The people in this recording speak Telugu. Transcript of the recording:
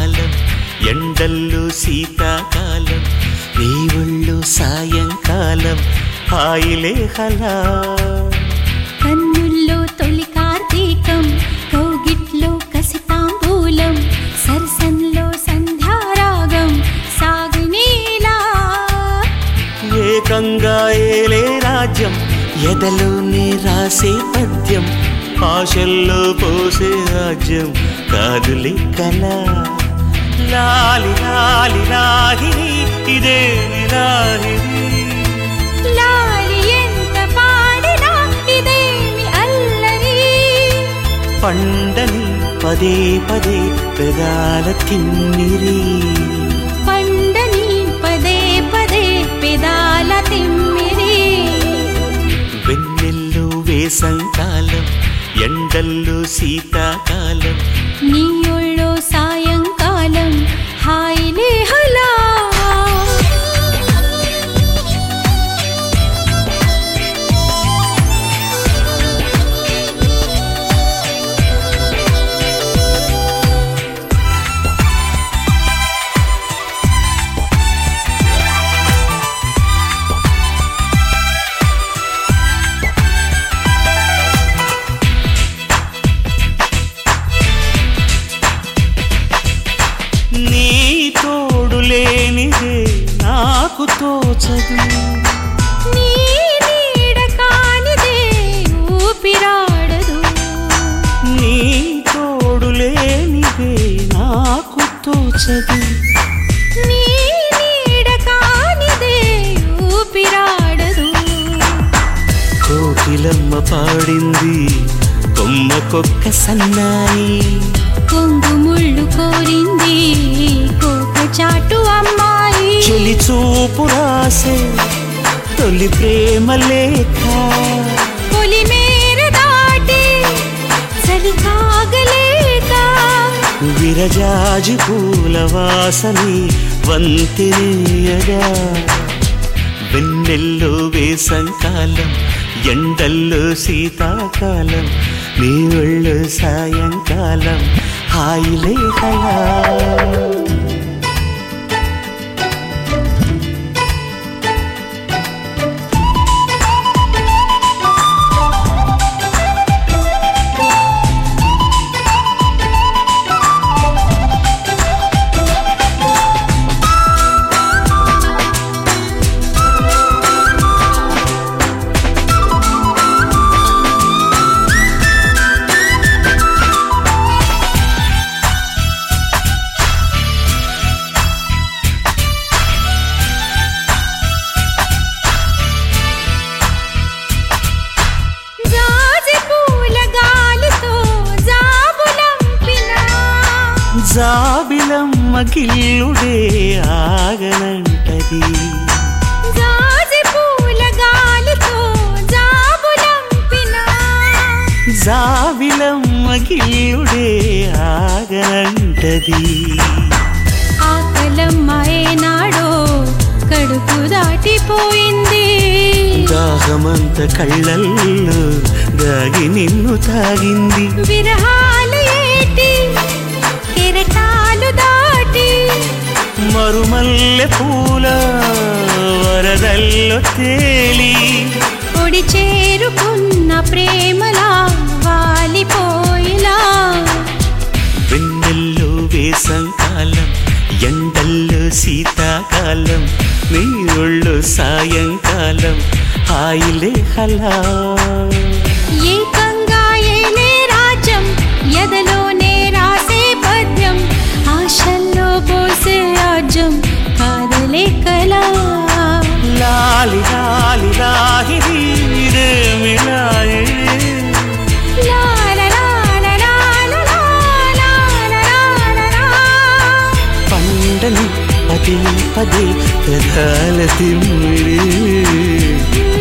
కాలం ఎండల్లో శీతాకాలం నీ ఒళ్ళు సాయంకాలం హాయిలే హలా కన్నుల్లో తొలి కార్తీకం కౌగిట్లో కసితాంబూలం సరసంలో సంధ్యారాగం సాగునీలా ఏకంగా ఏలే రాజ్యం ఎదలోనే రాసే పద్యం ఆశల్లో పోసే రాజ్యం కాదులే కల లాలి లాలి లాహిరి ఇదే లాహిరి లాలి ఎంత పాడినా ఇదేమి అల్లరి పండని పదే పదే పెదాల తిమ్మిరి పండని పదే పదే పెదాల తిమ్మిరి వెన్నెల్లో వేసంకాలం ఎండల్లో శీతాకాలం నీ ఒళ్ళో సాయంకాలం హాయిలే హలా నీ తోడు లేనిదే నాకు తోచదు నీ నీడ కానిదే ఊపిరాడదు నీ తోడు లేనిదే నాకు తోచదు నీ నీడ కానిదే ఊపిరాడదు కోకిలమ్మ పాడింది కొమ్మకొక్క సన్నాయి కొంగు ముళ్ళు కోరింది కోక చాటు అమ్మాయి చెలి చూపు రాసే తొలి ప్రేమ లేఖ పొలి మేర దాటి చలి కాగలేక విరజాజి పూల వాసని వంతెనయగా వెన్నెల్లో వేసంకాలం ఎండల్లో శీతాకాలం నీ ఒళ్ళు సాయంకాలం హాయిలే కళా జాజి పూల గాలితో జాబులంపినా జాబిలమ్మ గిల్లుడే ఆగనంటది జాజి పూల గాలితో జాబులంపినా జాబిలమ్మ గిల్లుడే ఆగనంటది ఆకలమ్మ ఏనాడో కడుపు దాటిపోయింది దాహమంత కళ్ళల్లో దాగి నిన్ను తాగింది విరహాల ఏటి కెరటాలు దాటి మరుమల్లె పూల వరదల్లో తేలి ఒడి చేరుకున్న ప్రేమలా వాలిపోయిలా వెన్నెల్లో వేసంకాలం ఎండల్లో శీతాకాలం నీ ఒళ్ళు సాయంకాలం హాయిలే హలా ఏకంగా ఏలే రాజ్యం ఎదలోనే రాసే పద్యం ఆశల్లో పోసే రాజ్యం కాదలే కలా లాలి లాలి లాహిరి రేమి లాహిరి. లా లా లా లా లా లా లా లా లా లా లా. పండని పదే పదే పెదాల తిమ్మిడి